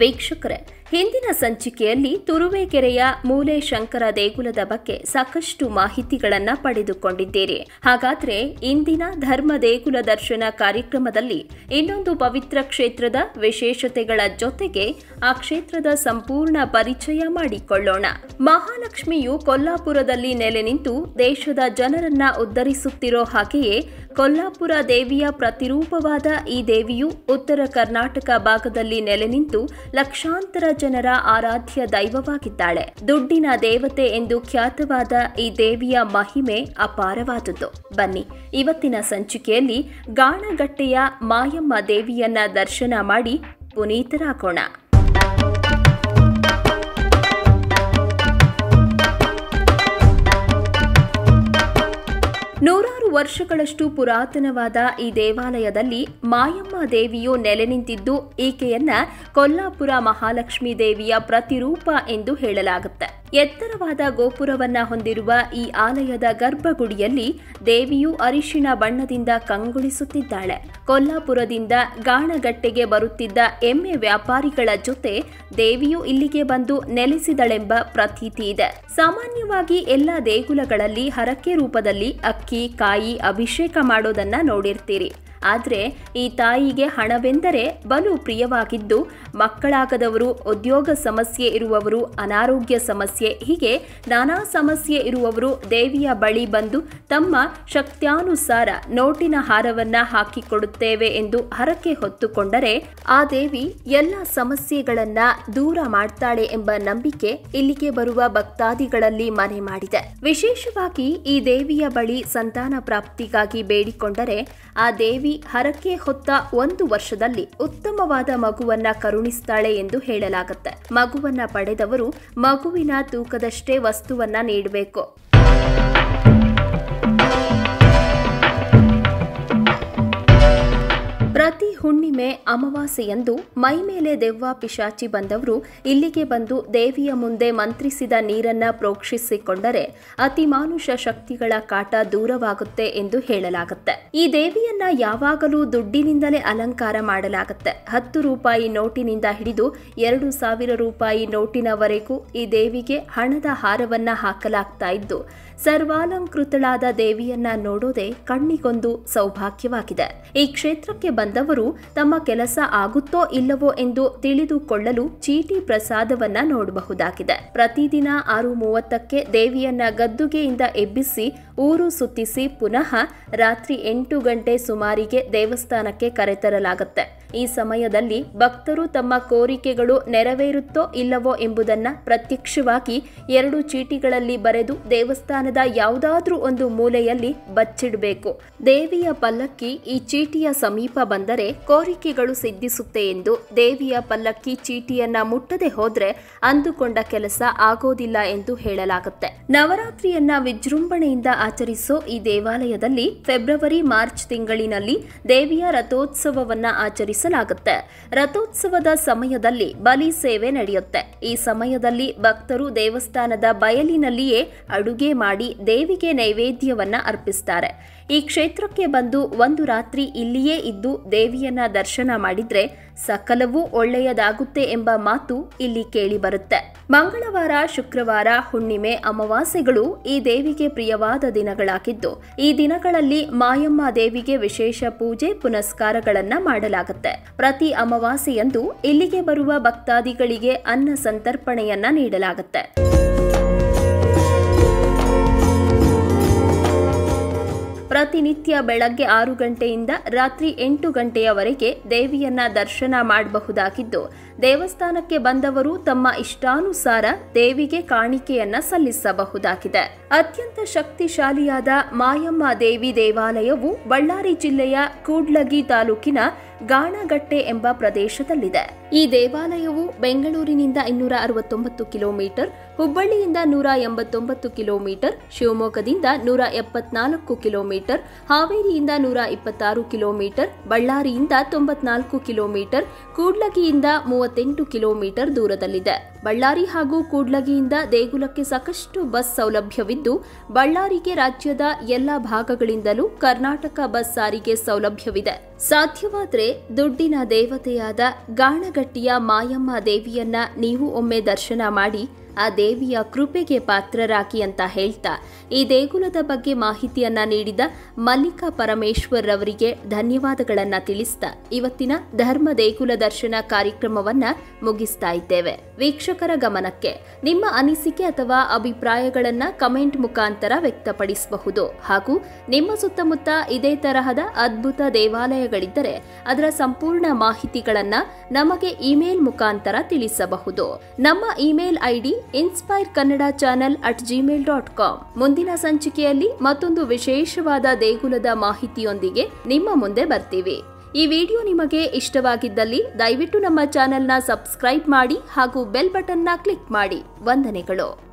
ವೀಕ್ಷಕರೇ ಹಿಂದಿನ ಸಂಚಿಕೆಯಲ್ಲಿ ತುರುವೇಕೆರೆಯ ಮೂಲೆ ಶಂಕರ ದೇಗುಲದ ಬಗ್ಗೆ ಸಾಕಷ್ಟು ಮಾಹಿತಿಗಳನ್ನ ಪಡೆದುಕೊಂಡಿದ್ದೀರಿ ಹಾಗಾದ್ರೆ ಇಂದಿನ ಧರ್ಮ ದೇಗುಲ ದರ್ಶನ ಕಾರ್ಯಕ್ರಮದಲ್ಲಿ ಇನ್ನೊಂದು ಪವಿತ್ರ ಕ್ಷೇತ್ರದ ವಿಶೇಷತೆಗಳ ಜೊತೆಗೆ ಆ ಕ್ಷೇತ್ರದ ಸಂಪೂರ್ಣ ಪರಿಚಯ ಮಾಡಿಕೊಳ್ಳೋಣ ಮಹಾಲಕ್ಷ್ಮಿಯು ಕೊಲ್ಲಾಪುರದಲ್ಲಿ ನೆಲೆ ನಿಂತು ದೇಶದ ಜನರನ್ನ ಉದ್ಧರಿಸುತ್ತಿರೋ ಹಾಗೆಯೇ ಕೊಲ್ಲಾಪುರ ದೇವಿಯ ಪ್ರತಿರೂಪವಾದ ಈ ದೇವಿಯು ಉತ್ತರ ಕರ್ನಾಟಕ ಭಾಗದಲ್ಲಿ ನೆಲೆ ನಿಂತು ಲಕ್ಷಾಂತರ ಜನರ ಆರಾಧ್ಯ ದೈವವಾಗಿದ್ದಾಳೆ ದುಡ್ಡಿನ ದೇವತೆ ಎಂದು ಖ್ಯಾತವಾದ ಈ ದೇವಿಯ ಮಹಿಮೆ ಅಪಾರವಾದುದು ಬನ್ನಿ ಇವತ್ತಿನ ಸಂಚಿಕೆಯಲ್ಲಿ ಗಾಣಗಟ್ಟೆಯ ಮಾಯಮ್ಮ ದೇವಿಯನ್ನ ದರ್ಶನ ಮಾಡಿ ಪುನೀತರಾಗೋಣ ನೂರಾರು ವರ್ಷಗಳಷ್ಟು ಪುರಾತನವಾದ ಈ ದೇವಾಲಯದಲ್ಲಿ ಮಾಯಮ್ಮ ದೇವಿಯು ನೆಲೆ ನಿಂತಿದ್ದು ಈಕೆಯನ್ನ ಕೊಲ್ಲಾಪುರ ಮಹಾಲಕ್ಷ್ಮಿ ದೇವಿಯ ಪ್ರತಿರೂಪ ಎಂದು ಹೇಳಲಾಗುತ್ತೆ ಎತ್ತರವಾದ ಗೋಪುರವನ್ನ ಹೊಂದಿರುವ ಈ ಆಲಯದ ಗರ್ಭಗುಡಿಯಲ್ಲಿ ದೇವಿಯು ಅರಿಶಿಣ ಬಣ್ಣದಿಂದ ಕಂಗೊಳಿಸುತ್ತಿದ್ದಾಳೆ ಕೊಲ್ಲಾಪುರದಿಂದ ಗಾಣಗಟ್ಟೆಗೆ ಬರುತ್ತಿದ್ದ ಎಮ್ಮೆ ವ್ಯಾಪಾರಿಗಳ ಜೊತೆ ದೇವಿಯು ಇಲ್ಲಿಗೆ ಬಂದು ನೆಲೆಸಿದಳೆಂಬ ಪ್ರತೀತಿ ಇದೆ ಸಾಮಾನ್ಯವಾಗಿ ಎಲ್ಲ ದೇಗುಲಗಳಲ್ಲಿ ಹರಕೆ ರೂಪದಲ್ಲಿ ಅಕ್ಕಿ ಕಾಯಿ ಅಭಿಷೇಕ ಮಾಡೋದನ್ನ ನೋಡಿರ್ತೀರಿ ಆದರೆ ಈ ತಾಯಿಗೆ ಹಣವೆಂದರೆ ಬಲು ಪ್ರಿಯವಾಗಿದ್ದು ಮಕ್ಕಳಾಗದವರು ಉದ್ಯೋಗ ಸಮಸ್ಯೆ ಇರುವವರು ಅನಾರೋಗ್ಯ ಸಮಸ್ಯೆ ಹೀಗೆ ನಾನಾ ಸಮಸ್ಯೆ ಇರುವವರು ದೇವಿಯ ಬಳಿ ಬಂದು ತಮ್ಮ ಶಕ್ತ್ಯಾನುಸಾರ ನೋಟಿನ ಹಾರವನ್ನ ಹಾಕಿಕೊಡುತ್ತೇವೆ ಎಂದು ಹರಕೆ ಹೊತ್ತುಕೊಂಡರೆ ಆ ದೇವಿ ಎಲ್ಲ ಸಮಸ್ಯೆಗಳನ್ನ ದೂರ ಮಾಡ್ತಾಳೆ ಎಂಬ ನಂಬಿಕೆ ಇಲ್ಲಿಗೆ ಬರುವ ಭಕ್ತಾದಿಗಳಲ್ಲಿ ಮನೆ ಮಾಡಿದೆ ವಿಶೇಷವಾಗಿ ಈ ದೇವಿಯ ಬಳಿ ಸಂತಾನ ಪ್ರಾಪ್ತಿಗಾಗಿ ಬೇಡಿಕೊಂಡರೆ ಆ ದೇವಿ ಹರಕೆ ಹೊತ್ತ ಒಂದು ವರ್ಷದಲ್ಲಿ ಉತ್ತಮವಾದ ಮಗುವನ್ನ ಕರುಣಿಸ್ತಾಳೆ ಎಂದು ಹೇಳಲಾಗುತ್ತೆ ಮಗುವನ್ನ ಪಡೆದವರು ಮಗುವಿನ ತೂಕದಷ್ಟೇ ವಸ್ತುವನ್ನ ನೀಡಬೇಕು ಪ್ರತಿ ಹುಣ್ಣಿಮೆ ಅಮಾವಾಸ್ಯೆಯಂದು ಮೈ ಮೇಲೆ ದೆವ್ವ ಪಿಶಾಚಿ ಬಂದವರು ಇಲ್ಲಿಗೆ ಬಂದು ದೇವಿಯ ಮುಂದೆ ಮಂತ್ರಿಸಿದ ನೀರನ್ನ ಪ್ರೋಕ್ಷಿಸಿಕೊಂಡರೆ ಅತಿಮಾನುಷ ಶಕ್ತಿಗಳ ಕಾಟ ದೂರವಾಗುತ್ತೆ ಎಂದು ಹೇಳಲಾಗುತ್ತೆ ಈ ದೇವಿಯನ್ನ ಯಾವಾಗಲೂ ದುಡ್ಡಿನಿಂದಲೇ ಅಲಂಕಾರ ಮಾಡಲಾಗುತ್ತೆ ಹತ್ತು ರೂಪಾಯಿ ನೋಟಿನಿಂದ ಹಿಡಿದು ಎರಡು ಸಾವಿರ ರೂಪಾಯಿ ನೋಟಿನವರೆಗೂ ಈ ದೇವಿಗೆ ಹಣದ ಹಾರವನ್ನ ಹಾಕಲಾಗ್ತಾ ಇದ್ದು ಸರ್ವಾಲಂಕೃತಳಾದ ದೇವಿಯನ್ನ ನೋಡೋದೇ ಕಣ್ಣಿಗೊಂದು ಸೌಭಾಗ್ಯವಾಗಿದೆ ಈ ಕ್ಷೇತ್ರಕ್ಕೆ ಬಂದವರು ತಮ್ಮ ಕೆಲಸ ಆಗುತ್ತೋ ಇಲ್ಲವೋ ಎಂದು ತಿಳಿದುಕೊಳ್ಳಲು ಚೀಟಿ ಪ್ರಸಾದವನ್ನ ನೋಡಬಹುದಾಗಿದೆ ಪ್ರತಿದಿನ ಆರು ಮೂವತ್ತಕ್ಕೆ ದೇವಿಯನ್ನ ಗದ್ದುಗೆಯಿಂದ ಎಬ್ಬಿಸಿ ಊರು ಸುತ್ತಿಸಿ ಪುನಃ ರಾತ್ರಿ ಎಂಟು ಗಂಟೆ ಸುಮಾರಿಗೆ ದೇವಸ್ಥಾನಕ್ಕೆ ಕರೆತರಲಾಗುತ್ತೆ ಈ ಸಮಯದಲ್ಲಿ ಭಕ್ತರು ತಮ್ಮ ಕೋರಿಕೆಗಳು ನೆರವೇರುತ್ತೋ ಇಲ್ಲವೋ ಎಂಬುದನ್ನ ಪ್ರತ್ಯಕ್ಷವಾಗಿ ಎರಡು ಚೀಟಿಗಳಲ್ಲಿ ಬರೆದು ದೇವಸ್ಥಾನದ ಯಾವುದಾದ್ರೂ ಒಂದು ಮೂಲೆಯಲ್ಲಿ ಬಚ್ಚಿಡಬೇಕು ದೇವಿಯ ಪಲ್ಲಕ್ಕಿ ಈ ಚೀಟಿಯ ಸಮೀಪ ಬಂದರೆ ಕೋರಿಕೆಗಳು ಸಿದ್ಧಿಸುತ್ತೆ ಎಂದು ದೇವಿಯ ಪಲ್ಲಕ್ಕಿ ಚೀಟಿಯನ್ನ ಮುಟ್ಟದೆ ಹೋದ್ರೆ ಅಂದುಕೊಂಡ ಕೆಲಸ ಆಗೋದಿಲ್ಲ ಎಂದು ಹೇಳಲಾಗುತ್ತೆ ನವರಾತ್ರಿಯನ್ನ ವಿಜೃಂಭಣೆಯಿಂದ ಆಚರಿಸೋ ಈ ದೇವಾಲಯದಲ್ಲಿ ಫೆಬ್ರವರಿ ಮಾರ್ಚ್ ತಿಂಗಳಿನಲ್ಲಿ ದೇವಿಯ ರಥೋತ್ಸವವನ್ನ ಆಚರಿಸಲಾಗುತ್ತೆ ರಥೋತ್ಸವದ ಸಮಯದಲ್ಲಿ ಬಲಿ ಸೇವೆ ನಡೆಯುತ್ತೆ ಈ ಸಮಯದಲ್ಲಿ ಭಕ್ತರು ದೇವಸ್ಥಾನದ ಬಯಲಿನಲ್ಲಿಯೇ ಅಡುಗೆ ಮಾಡಿ ದೇವಿಗೆ ನೈವೇದ್ಯವನ್ನ ಅರ್ಪಿಸ್ತಾರೆ ಈ ಕ್ಷೇತ್ರಕ್ಕೆ ಬಂದು ಒಂದು ರಾತ್ರಿ ಇಲ್ಲಿಯೇ ಇದ್ದು ದೇವಿಯನ್ನ ದರ್ಶನ ಮಾಡಿದ್ರೆ ಸಕಲವೂ ಒಳ್ಳೆಯದಾಗುತ್ತೆ ಎಂಬ ಮಾತು ಇಲ್ಲಿ ಕೇಳಿ ಬರುತ್ತೆ ಮಂಗಳವಾರ ಶುಕ್ರವಾರ ಹುಣ್ಣಿಮೆ ಅಮಾವಾಸ್ಯೆಗಳು ಈ ದೇವಿಗೆ ಪ್ರಿಯವಾದ ದಿನಗಳಾಗಿದ್ದು ಈ ದಿನಗಳಲ್ಲಿ ಮಾಯಮ್ಮ ದೇವಿಗೆ ವಿಶೇಷ ಪೂಜೆ ಪುನಸ್ಕಾರಗಳನ್ನ ಮಾಡಲಾಗುತ್ತೆ ಪ್ರತಿ ಅಮಾವಾಸ್ಯೆಯಂದು ಇಲ್ಲಿಗೆ ಬರುವ ಭಕ್ತಾದಿಗಳಿಗೆ ಅನ್ನ ಸಂತರ್ಪಣೆಯನ್ನ ನೀಡಲಾಗುತ್ತೆ ಪ್ರತಿನಿತ್ಯ ಬೆಳಗ್ಗೆ ಆರು ಗಂಟೆಯಿಂದ ರಾತ್ರಿ ಎಂಟು ಗಂಟೆಯವರೆಗೆ ದೇವಿಯನ್ನ ದರ್ಶನ ಮಾಡಬಹುದಾಗಿದ್ದು ದೇವಸ್ಥಾನಕ್ಕೆ ಬಂದವರು ತಮ್ಮ ಇಷ್ಟಾನುಸಾರ ದೇವಿಗೆ ಕಾಣಿಕೆಯನ್ನ ಸಲ್ಲಿಸಬಹುದಾಗಿದೆ ಅತ್ಯಂತ ಶಕ್ತಿಶಾಲಿಯಾದ ಮಾಯಮ್ಮ ದೇವಿ ದೇವಾಲಯವು ಬಳ್ಳಾರಿ ಜಿಲ್ಲೆಯ ಕೂಡ್ಲಗಿ ತಾಲೂಕಿನ ಗಾಣಗಟ್ಟೆ ಎಂಬ ಪ್ರದೇಶದಲ್ಲಿದೆ ಈ ದೇವಾಲಯವು ಬೆಂಗಳೂರಿನಿಂದ ಇನ್ನೂರ ಅರವತ್ತೊಂಬತ್ತು ಕಿಲೋಮೀಟರ್ ಹುಬ್ಬಳ್ಳಿಯಿಂದ ನೂರ ಎಂಬತ್ತೊಂಬತ್ತು ಕಿಲೋಮೀಟರ್ ಶಿವಮೊಗ್ಗದಿಂದ ನೂರ ಎಪ್ಪತ್ನಾಲ್ಕು ಕಿಲೋಮೀಟರ್ ಹಾವೇರಿಯಿಂದ ನೂರ ಇಪ್ಪತ್ತಾರು ಕಿಲೋಮೀಟರ್ ಬಳ್ಳಾರಿಯಿಂದ ತೊಂಬತ್ನಾಲ್ಕು ಕಿಲೋಮೀಟರ್ ಕೂಡ್ಲಗಿಯಿಂದ ಮೂವತ್ತೆಂಟು ಕಿಲೋಮೀಟರ್ ದೂರದಲ್ಲಿದೆ ಬಳ್ಳಾರಿ ಹಾಗೂ ಕೂಡ್ಲಗಿಯಿಂದ ದೇಗುಲಕ್ಕೆ ಸಾಕಷ್ಟು ಬಸ್ ಸೌಲಭ್ಯವಿದ್ದು ಬಳ್ಳಾರಿಗೆ ರಾಜ್ಯದ ಎಲ್ಲ ಭಾಗಗಳಿಂದಲೂ ಕರ್ನಾಟಕ ಬಸ್ ಸಾರಿಗೆ ಸೌಲಭ್ಯವಿದೆ ಸಾಧ್ಯವಾದ್ರೆ ದುಡ್ಡಿನ ದೇವತೆಯಾದ ಗಾಣಗಟ್ಟಿಯ ಮಾಯಮ್ಮ ದೇವಿಯನ್ನ ನೀವು ಒಮ್ಮೆ ದರ್ಶನ ಮಾಡಿ ಆ ದೇವಿಯ ಕೃಪೆಗೆ ಪಾತ್ರರಾಗಿ ಅಂತ ಹೇಳ್ತಾ ಈ ದೇಗುಲದ ಬಗ್ಗೆ ಮಾಹಿತಿಯನ್ನ ನೀಡಿದ ಮಲ್ಲಿಕಾ ಪರಮೇಶ್ವರ್ ಅವರಿಗೆ ಧನ್ಯವಾದಗಳನ್ನ ತಿಳಿಸ್ತಾ ಇವತ್ತಿನ ಧರ್ಮ ದೇಗುಲ ದರ್ಶನ ಕಾರ್ಯಕ್ರಮವನ್ನ ಮುಗಿಸ್ತಾ ಇದ್ದೇವೆ ವೀಕ್ಷಕರ ಗಮನಕ್ಕೆ ನಿಮ್ಮ ಅನಿಸಿಕೆ ಅಥವಾ ಅಭಿಪ್ರಾಯಗಳನ್ನ ಕಮೆಂಟ್ ಮುಖಾಂತರ ವ್ಯಕ್ತಪಡಿಸಬಹುದು ಹಾಗೂ ನಿಮ್ಮ ಸುತ್ತಮುತ್ತ ಇದೇ ತರಹದ ಅದ್ಭುತ ದೇವಾಲಯಗಳಿದ್ದರೆ ಅದರ ಸಂಪೂರ್ಣ ಮಾಹಿತಿಗಳನ್ನ ನಮಗೆ ಇಮೇಲ್ ಮುಖಾಂತರ ತಿಳಿಸಬಹುದು ನಮ್ಮ email ID inspire Kannada channel at Gmail dot com ಮುಂದಿನ ಸಂಚಿಕೆಯಲ್ಲಿ ಮತ್ತೊಂದು ವಿಶೇಷವಾದ ದೇಗುಲದ ಮಾಹಿತಿಯೊಂದಿಗೆ ನಿಮ್ಮ ಮುಂದೆ ಬರ್ತೀವಿ ಈ ವಿಡಿಯೋ ನಿಮಗೆ ಇಷ್ಟವಾಗಿದ್ದಲ್ಲಿ ದಯವಿಟ್ಟು ನಮ್ಮ ಚಾನೆಲ್ನ ಸಬ್ಸ್ಕ್ರೈಬ್ ಮಾಡಿ ಹಾಗೂ ಬೆಲ್ ಬಟನ್ನ ಕ್ಲಿಕ್ ಮಾಡಿ ವಂದನೆಗಳು